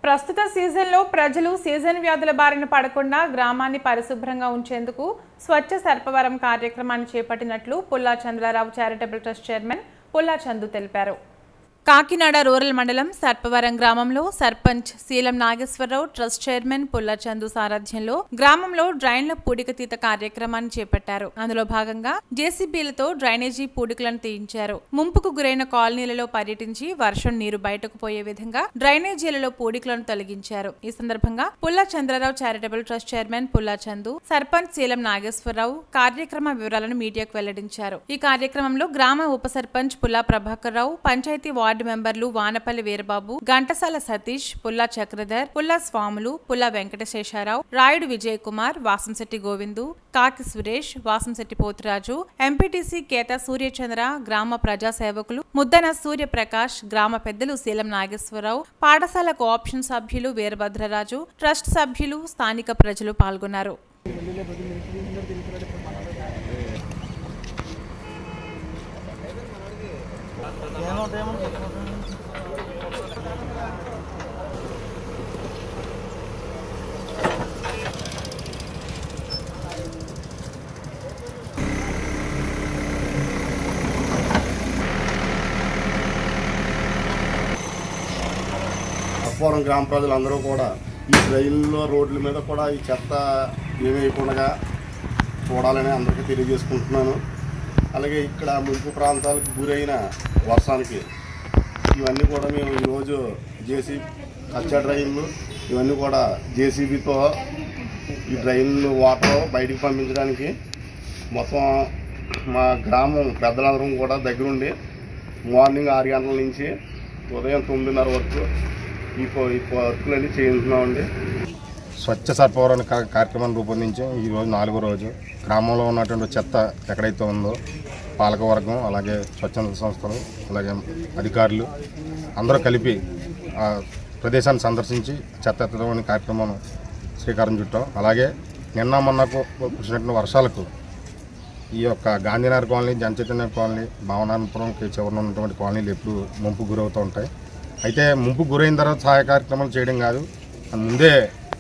ప్రస్తుత సీజన్లో ప్రజలు సీజన్ వ్యాధుల బారిన పడకుండా గ్రామాన్ని పరిశుభ్రంగా ఉంచేందుకు స్వచ్ఛ సర్పవరం కార్యక్రమాన్ని చేపట్టినట్లు పుల్లా చంద్రారావు చారిటబుల్ ట్రస్ట్ చైర్మన్ పుల్లా చందు తెలిపారు కాకినాడ రూరల్ మండలం సర్పవరం గ్రామంలో సర్పంచ్ శీలం నాగేశ్వరరావు ట్రస్ట్ చైర్మన్ పుల్ల చందు సారథ్యంలో గ్రామంలో డ్రైన్ల పూడికతీత కార్యక్రమాన్ని చేపట్టారు అందులో భాగంగా జేసీబీలతో డ్రైనేజీ పూడికలను తీయించారు ముంపుకు గురైన కాలనీలలో పర్యటించి వర్షం నీరు బయటకు పోయే విధంగా డ్రైనేజీలలో పూడికలను తొలగించారు ఈ సందర్భంగా పుల్ల Chandra Rao charitable trust chairman Pulla Chandu sarpanch Seelam Nageswararao కార్యక్రమ వివరాలను మీడియాకు వెల్లడించారు ఈ కార్యక్రమంలో గ్రామ ఉప సర్పంచ్ పుల్లా ప్రభాకర్ రావు పంచాయతీ వార్డు మెంబర్లు వానపల్లి వీరబాబు ఘంటసాల సతీష్ పుల్లా చక్రధర్ పుల్లా స్వాములు పుల్లా వెంకటశేషారావు రాయుడు విజయ్ కుమార్ వాసంశెట్టి గోవిందు కాకి సురేష్ వాసంశెట్టి పోతురాజు ఎంపీటీసీ కేత సూర్యచంద్ర గ్రామ ప్రజా సేవకులు ముద్దన సూర్యప్రకాష్ గ్రామ పెద్దలు శీలం నాగేశ్వరరావు పాఠశాల కోఆప్షన్ సభ్యులు వీరభద్రరాజు ట్రస్ట్ సభ్యులు స్థానిక ప్రజలు పాల్గొన్నారు అప్పవరం గ్రామ ప్రజలందరూ కూడా ఈ రైల్లో రోడ్ల మీద కూడా ఈ చెత్త ఏమేయకుండా చూడాలని అందరికీ తెలియజేసుకుంటున్నాను అలాగే ఇక్కడ ముంపు ప్రాంతాలకు గురైన వర్షానికి ఇవన్నీ కూడా మేము ఈరోజు జేసీ కచ్చా డ్రైన్లు ఇవన్నీ కూడా జేసీబీతో ఈ డ్రైన్లు వాటర్ బయటికి పంపించడానికి మొత్తం మా గ్రామం పెద్దలందరం కూడా దగ్గరుండి మార్నింగ్ ఆరు గంటల నుంచి ఉదయం తొమ్మిదిన్నర వరకు ఈ పో- ఈ వర్కులన్నీ చేయించున్నామండి స్వచ్ఛ సర్పవరం కా- కార్యక్రమాన్ని రూపొందించి ఈరోజు నాలుగో రోజు గ్రామంలో ఉన్నటువంటి చెత్త ఎక్కడైతే ఉందో పాలకవర్గం అలాగే స్వచ్ఛంద సంస్థలు అలాగే అధికారులు అందరూ కలిపి ఆ ప్రదేశాన్ని సందర్శించి చెత్త ఎత్తడం అనే కార్యక్రమం శ్రీకారం చుట్టాం అలాగే నిన్న మొన్నకు కురిసినటువంటి వర్షాలకు ఈ యొక్క గాంధీనగర్ కాలనీ జనచైతన్య కాలనీ భావనాపురంకి చివరిన ఉన్నటువంటి కాలనీలు ఎప్పుడు ముంపు గురవుతూ ఉంటాయి అయితే ముంపు గురైన తర్వాత సహాయ కార్యక్రమాలు చేయడం కాదు ముందే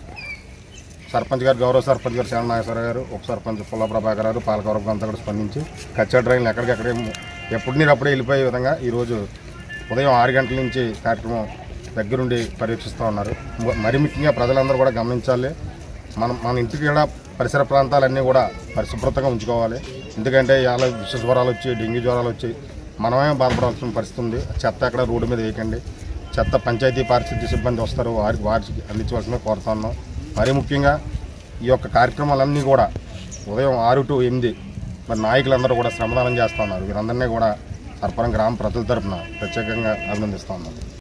సర్పంచ్ గారు గౌరవ సర్పంచ్ గారు శరణ నాగేశ్వర గారు ఉప సర్పంచ్ పుల్ల ప్రభాకర్ గారు పాలకవర్గం అంతా కూడా స్పందించి కచ్చా డ్రైన్లు ఎక్కడికెక్కడే ఎప్పుడు నీరు అప్పుడే వెళ్ళిపోయే విధంగా ఈరోజు ఉదయం ఆరు గంటల నుంచి కార్యక్రమం దగ్గరుండి పరీక్షిస్తూ ఉన్నారు మ- మరి ముఖ్యంగా ప్రజలందరూ కూడా గమనించాలి మనం మన ఇంటికి కూడా పరిసర ప్రాంతాలన్నీ కూడా పరిశుభ్రతంగా ఉంచుకోవాలి ఎందుకంటే ఇవాళ విష జ్వరాలు వచ్చి డెంగ్యూ జ్వరాలు వచ్చి మనమే బాధపడాల్సిన పరిస్థితి ఉంది చెత్త ఎక్కడ రోడ్డు మీద వేయకండి చెత్త పంచాయతీ పారిశుద్ధ్య సిబ్బంది వస్తారు వారికి వారికి అందించవలసిన కోరుతున్నాం మరీ ముఖ్యంగా ఈ యొక్క కార్యక్రమాలన్నీ కూడా ఉదయం ఆరు టు ఎనిమిది మరి నాయకులందరూ కూడా శ్రమదానం చేస్తూ ఉన్నారు వీరందరినీ కూడా సర్పరం గ్రామ ప్రజల తరపున ప్రత్యేకంగా అభినందిస్తూ ఉన్నారు